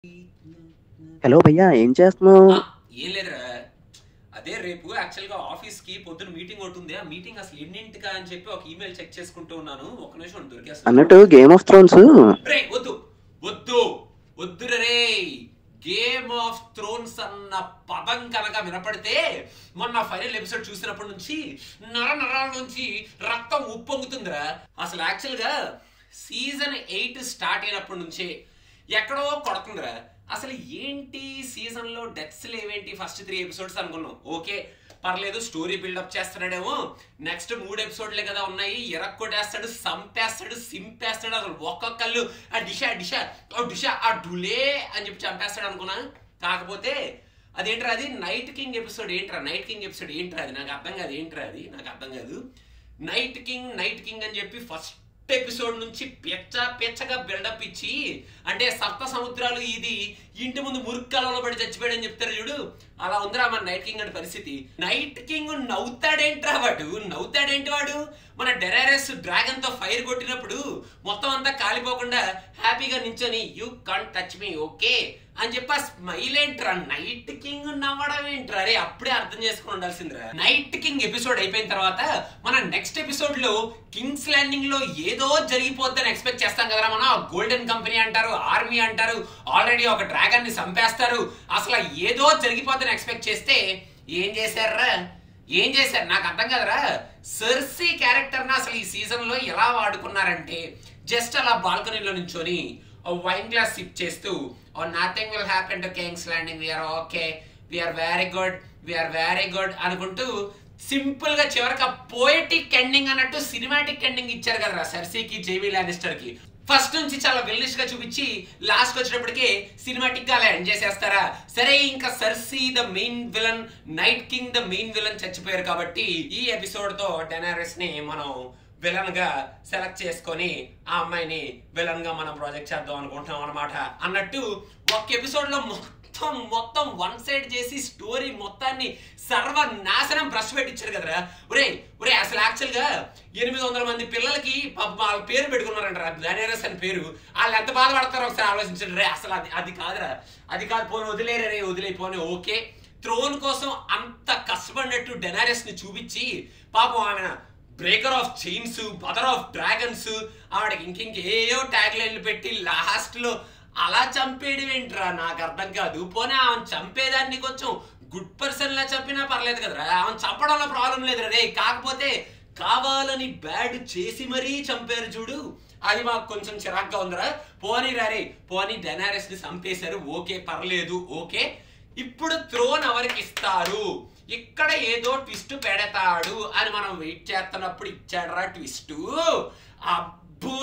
Hello భయ్యా ఏం చేస్తున్నావు ఆ, ఏం లేదురా అదే రేపు యాక్చువల్ గా ఆఫీస్ కి పొద్దున మీటింగ్ ఉంటుంది ఆ మీటింగ్ అసలు ఎన్నింటికా అని చెప్పి ఒక ఈమెయిల్ చెక్ చేసుకుంటూ ఉన్నాను ఒక నిమిషం దొరికేస్తాను అన్నట్టు గేమ్ ఆఫ్ థ్రోన్స్ రే వద్దు వద్దు వద్దు రే గేమ్ ఆఫ్ థ్రోన్స్ అన్న పదం కనుక వినపడితే మొన్న ఫైనల్ ఎపిసోడ్ చూసినప్పటి నుంచి నర నరాల నుంచి రక్తం ఉప్పొంగుతుందిరా అసలు యాక్చువల్ గా సీజన్ ఎయిట్ స్టార్ట్ అయినప్పటి నుంచే ఎక్కడో కొడుతుందిరా అసలు ఏంటి సీజన్ లో డెత్స్ లేవేంటి ఫస్ట్ త్రీ ఎపిసోడ్స్ అనుకున్నాం ఓకే పర్లేదు స్టోరీ బిల్డప్ చేస్తున్నాడేమో నెక్స్ట్ మూడు ఎపిసోడ్లే కదా ఉన్నాయి ఎరక్కొట్టేస్తాడు సంపేస్తాడు సింపేస్తాడు అసలు ఒక్కొక్కళ్ళు ఆ డిషా డిషా ఆ డిషా ఆ డులే అని చెప్పి చంపేస్తాడు అనుకున్నా కాకపోతే అదేంట్రా అది నైట్ కింగ్ ఎపిసోడ్ ఏంట్రా నైట్ కింగ్ ఎపిసోడ్ ఏంట్రా అది నాకు అర్థం కాదు ఏంట్రా అది నాకు అర్థం కాదు నైట్ కింగ్ నైట్ కింగ్ అని చెప్పి ఫస్ట్ ఎపిసోడ్ నుంచి పెచ్చ పెచ్చగా బిల్డప్ ఇచ్చి అంటే సప్త సముద్రాలు ఇది ఇంటి ముందు మురుక్కలలో పడి చచ్చిపోయాడు అని చెప్తారు చూడు అలా ఉందిరా మన నైట్ కింగ్ అంటే పరిస్థితి నైట్ కింగ్ నవ్వుతాడేంట్రా వాడు నవ్వుతాడేంటి వాడు మన డెరారెస్ డ్రాగన్ తో ఫైర్ కొట్టినప్పుడు మొత్తం అంతా కాలిపోకుండా హ్యాపీగా నించొని you can't touch me okay అని చెప్పి ఆ స్మైల్ ఏంట్రా నైట్ కింగ్ నవ్వడం ఏంట్రా అరే అప్పుడే అర్థం చేసుకుని ఉండాల్సిందిరా నైట్ కింగ్ ఎపిసోడ్ అయిపోయిన తర్వాత మన నెక్స్ట్ ఎపిసోడ్ లో కింగ్స్ ల్యాండింగ్ లో ఏదో జరిగిపోద్దని ఎక్స్పెక్ట్ చేస్తాం కదరా మనం గోల్డెన్ కంపెనీ అంటారు ఆర్మీ అంటారు ఆల్రెడీ ఒక డ్రాగన్ ని చంపేస్తారు అసలు ఏదో జరిగిపోద్దని ఎక్స్పెక్ట్ చేస్తే ఏం చేశారా ఏం చేశారు నాకు అర్థం కదరా సర్సీ క్యారెక్టర్ ని అసలు ఈ సీజన్ లో ఎలా వాడుకున్నారంటే జస్ట్ అలా బాల్కనీలో నుంచొని వైన్ గ్లాస్ సిప్ చేస్తూ oh nothing will happen to King's Landing we're okay we're very good we're very good అనుకుంటూ సింపుల్ గా చివరికి పోయటిక్ ఎండింగ్ అన్నట్టు సినిమాటిక్ ఎండింగ్ ఇచ్చారు కదరా సర్సీకి జేవీ లానిస్టర్ కి ఫస్ట్ నుంచి చాలా వెల్నిష్ గా చూపించి లాస్ట్ వచ్చేటప్పటికి సినిమాటిక్ గా అలా ఎండ్ చేసేస్తారా సరే ఇంకా Cersei the main villain Night King the main villain చచ్చిపోయారు కాబట్టి ఈ ఎపిసోడ్ తో డెనారెస్ ని మనం విలన్ గా సెలెక్ట్ చేసుకొని ఆ అమ్మాయిని విలన్ గా మనం ప్రాజెక్ట్ చేద్దాం అనుకుంటున్నాం అనమాట అన్నట్టు ఒక ఎపిసోడ్ లో మొత్తం మొత్తం వన్ సైడ్ చేసి స్టోరీ మొత్తాన్ని సర్వనాశనం బ్రష్ పెట్టించారు కదరా ఒరే ఒరే అసలు యాక్చువల్ గా ఎనిమిది వందల మంది పిల్లలకి పాపం వాళ్ళ పేరు పెట్టుకున్నారంటారా డానియరస్ అని పేరు వాళ్ళు ఎంత బాధపడతారో ఒకసారి ఆలోచించండి రే అసలు అది అది కాదురా అది కాదు పోనీ వదిలేరే రే వదిలేపోని ఓకే త్రోన్ కోసం అంత కష్టపడినట్టు డెనారెస్ ని చూపించి పాపం ఆమె breaker of chains mother of dragons ఆవిడకి ఇంకింకేయో ట్యాగ్ లైన్లు పెట్టి లాస్ట్ లో అలా చంపేయడం ఏంట్రా నాకు అర్థం కాదు పోనీ ఆమె చంపేదాన్ని కొంచెం గుడ్ పర్సన్ లా చంపినా పర్లేదు కదరా ఆమె చంపడంలో ప్రాబ్లం లేదు రే కాకపోతే కావాలని బ్యాడ్ చేసి మరీ చంపారు చూడు అది మాకు కొంచెం చిరాగ్గా ఉందిరా పోనీ రారే పోనీ డెనారెస్ ని చంపేశారు ఓకే పర్లేదు ఓకే ఇప్పుడు త్రోన్ ఎవరికి ఇస్తారు ఇక్కడ ఏదో ట్విస్ట్ పెడతాడు అని మనం వెయిట్ చేస్తున్నప్పుడు ఇచ్చాడరా ట్విస్ట్ అబ్బో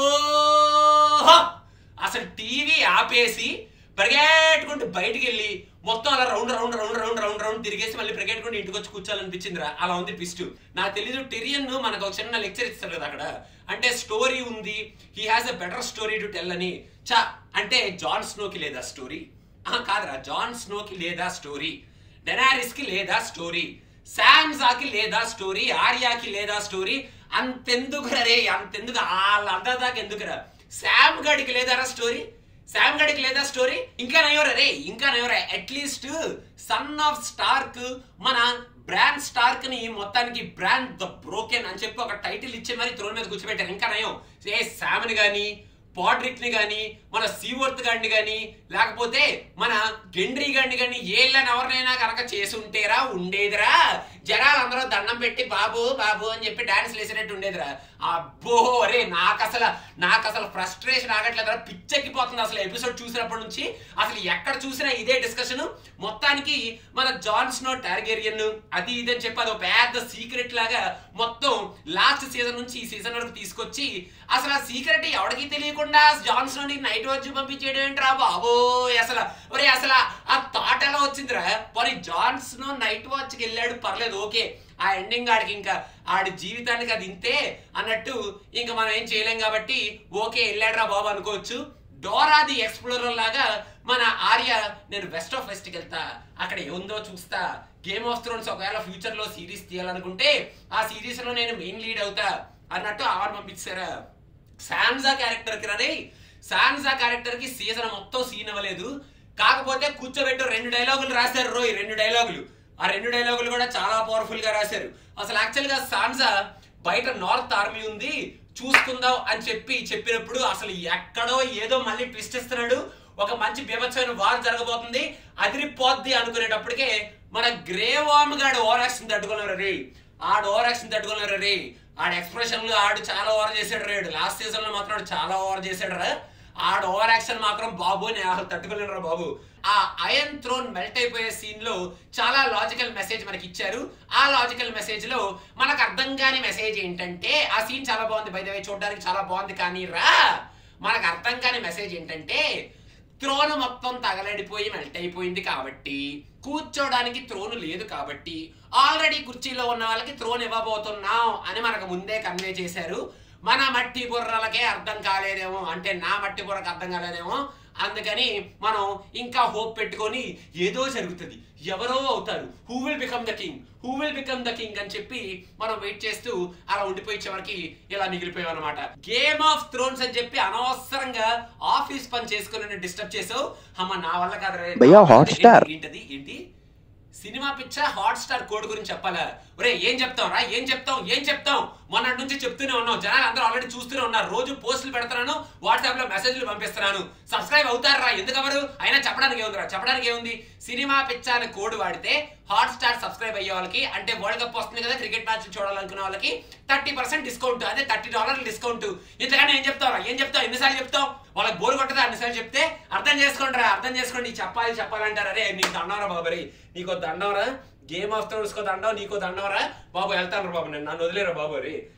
అసలు టీవీ ఆపేసి పరిగెట్టుకుంటూ బయటికి వెళ్ళి మొత్తం అలా round round round round round round తిరిగేసి మళ్ళీ పరిగెట్టుకుంటూ ఇంటికి వచ్చి కూర్చోాలనిపించిందిరా అలా ఉంది ట్విస్ట్ నాకు తెలీదు టెరియన్ మనకు ఒక చిన్న లెక్చర్ ఇస్తారు కదా అక్కడ అంటే స్టోరీ ఉంది he has a better story to tell అని చా అంటే జాన్ స్నోకి లేదా స్టోరీ కాదురా జాన్ స్నోకి లేదా స్టోరీ డెనారిస్ కి లేదా స్టోరీ శామ్సాకి లేదా స్టోరీ ఆర్యాకి లేదా స్టోరీ అంతెందుకురా రే అంతెందుకు వాళ్ళందరి దాకా ఎందుకురా శామ్ గడికి లేదారా స్టోరీ శామ్ గడికి లేదా స్టోరీ ఇంకా నయ్యోరా రే ఇంకా నయ్యోరా అట్లీస్ట్ సన్ ఆఫ్ స్టార్క్ మన బ్రాండ్ స్టార్క్ ని మొత్తానికి బ్రాండ్ ద బ్రోకెన్ అని చెప్పి ఒక టైటిల్ ఇచ్చే మరి త్రోన్ మీద కూర్చోబెట్టారు ఇంకా నయం ఏ శామ్ని గాని పాడ్రిక్ ని గాని మన సీవర్త్ గాడిని గాని లేకపోతే మన గెండ్రీ గాడిని గాని ఏళ్ళని ఎవరినైనా కనుక చేసి ఉంటేరా ఉండేదిరా జనాలు అందరూ దండం పెట్టి బాబు బాబు అని చెప్పి డాన్స్ వేసినట్టు ఉండేదిరా అబ్బో అరే నాకు అసలు నాకు అసలు ఫ్రస్ట్రేషన్ ఆగట్లేదురా పిచ్చెక్కిపోతుంది అసలు ఎపిసోడ్ చూసినప్పటి నుంచి అసలు ఎక్కడ చూసినా ఇదే డిస్కషన్ మొత్తానికి మన జాన్ స్నో టార్గేరియన్ అది ఇది అని చెప్పి అది ఒక పెద్ద సీక్రెట్ లాగా మొత్తం లాస్ట్ సీజన్ నుంచి ఈ సీజన్ వరకు తీసుకొచ్చి అసలు ఆ సీక్రెట్ ఎవరికి తెలియకుండా జాన్ స్నోని నైట్ వాచ్ పంపించేయడం ఏంట్రా బాబో అసలు ఒరే అసలు ఆ థాట్ ఎలా వచ్చిందిరా పోనీ జాన్ స్నో నైట్ వాచ్ కి వెళ్ళాడు పర్లేదు ఓకే ఆ ఎండింగ్ ఆడికి ఇంకా ఆడి జీవితానికి అది ఇంతే అన్నట్టు ఇంకా మనం ఏం చేయలేం కాబట్టి ఓకే వెళ్ళాడురా బాబు అనుకోవచ్చు డోరా ది ఎక్స్ప్లోరర్ లాగా మన ఆర్య నేను వెస్ట్ ఆఫ్ వెస్ట్ కి వెళ్తా అక్కడ ఏముందో చూస్తా గేమ్ ఆఫ్ థ్రోన్స్ ఒకవేళ ఫ్యూచర్ లో సిరీస్ తీయాలనుకుంటే ఆ సిరీస్ లో నేను మెయిన్ లీడ్ అవుతా అన్నట్టు ఆవిడ పంపించారా శాన్జా క్యారెక్టర్ కి రనే శాన్జా క్యారెక్టర్ కి సీజన్ మొత్తం సీన్ అవ్వలేదు కాకపోతే కూర్చోబెట్టు రెండు డైలాగులు రాశారు రోయ్ రెండు డైలాగులు ఆ రెండు డైలాగులు కూడా చాలా పవర్ఫుల్ గా రాశారు అసలు యాక్చువల్ గా సాన్సా బయట నార్త్ ఆర్మీ ఉంది చూసుకుందాం అని చెప్పి చెప్పినప్పుడు అసలు ఎక్కడో ఏదో మళ్ళీ ట్విస్ట్ ఇస్తున్నాడు ఒక మంచి బీభత్సమైన వార్ జరగబోతుంది అదిరిపోద్ది అనుకునేటప్పటికే మన గ్రేవామ్ గాడు ఓవర్ యాక్షన్ తట్టుకున్నారు రే ఆడు ఓవర్ యాక్షన్ తట్టుకున్నారు రే ఆడ ఎక్స్ప్రెషన్లు ఆడు చాలా ఓవర్ చేశాడు రేడు లాస్ట్ సీజన్ లో మాత్రం ఆడు చాలా ఓవర్ చేశాడు రా ఆడ ఓవర్ యాక్షన్ మాత్రం బాబు నేను అసలు తట్టుకోలేను బాబు ఆ అయన్ థ్రోన్ మెల్ట్ అయిపోయే సీన్ లో చాలా లాజికల్ మెసేజ్ మనకి ఇచ్చారు ఆ లాజికల్ మెసేజ్ లో మనకు అర్థం కాని మెసేజ్ ఏంటంటే ఆ సీన్ చాలా బాగుంది బై వే చూడడానికి చాలా బాగుంది కానీ రా మనకు అర్థం కాని మెసేజ్ ఏంటంటే త్రోన్ మొత్తం తగలడిపోయి మెల్ట్ అయిపోయింది కాబట్టి కూర్చోడానికి త్రోన్ లేదు కాబట్టి ఆల్రెడీ కుర్చీలో ఉన్న వాళ్ళకి త్రోన్ ఇవ్వబోతున్నాం అని మనకు ముందే కన్వే చేశారు మన మట్టి బుర్రలకే అర్థం కాలేదేమో అంటే నా మట్టి బుర్రకు అర్థం కాలేదేమో అందుకని మనం ఇంకా హోప్ పెట్టుకొని ఏదో జరుగుతుంది ఎవరో అవుతారు who will become the king who will become the king అని చెప్పి మనం వెయిట్ చేస్తూ అలా ఉండిపోయి చివరికి ఇలా మిగిలిపోయాం అనమాట గేమ్ ఆఫ్ థ్రోన్స్ అని చెప్పి అనవసరంగా ఆఫీస్ పని చేసుకుని డిస్టర్బ్ చేసావు అమ్మ నా వల్ల కాదు రే. భయ్యా, Hotstar. ఏంటది ఏంటి సినిమా పిచ్చ హాట్ స్టార్ కోడ్ గురించి చెప్పాలా ఒరే ఏం చెప్తాం రా ఏం చెప్తాం ఏం చెప్తాం మొన్నటి నుంచి చెప్తూనే ఉన్నాం జనాలు అందరూ ఆల్రెడీ చూస్తూనే ఉన్నారు రోజు పోస్టులు పెడుతున్నాను వాట్సాప్ లో మెసేజ్లు పంపిస్తున్నాను సబ్స్క్రైబ్ అవుతారా ఎందుకు ఎవరు అయినా చెప్పడానికి ఏముందిరా చెప్పడానికి ఏముంది సినిమా పిచ్చ అనే కోడ్ వాడితే హాట్ స్టార్ సబ్స్క్రైబ్ అయ్యే వాళ్ళకి అంటే వరల్డ్ కప్ వస్తుంది కదా క్రికెట్ మ్యాచ్ చూడాలనుకునే వాళ్ళకి థర్టీ పర్సెంట్ డిస్కౌంట్ అదే థర్టీ డాలర్ల డిస్కౌంట్ ఇంతకన్నా ఏం చెప్తావురా ఏం చెప్తావు ఎన్నిసార్లు చెప్తావు వాళ్ళకి బోర్ కొట్టదా అన్నిసార్లు చెప్తే అర్థం చేసుకోండి రా అర్థం చేసుకోండి చెప్పాలి చెప్పాలంటారా అరే నీకు దండవరా బాబరి నీకో దండవరా గేమ్ ఆఫ్ థ్రోన్స్ కో దండం నీకో దండవరా బాబు వెళ్తాను బాబు నేను నన్ను వదిలేరా బాబు రే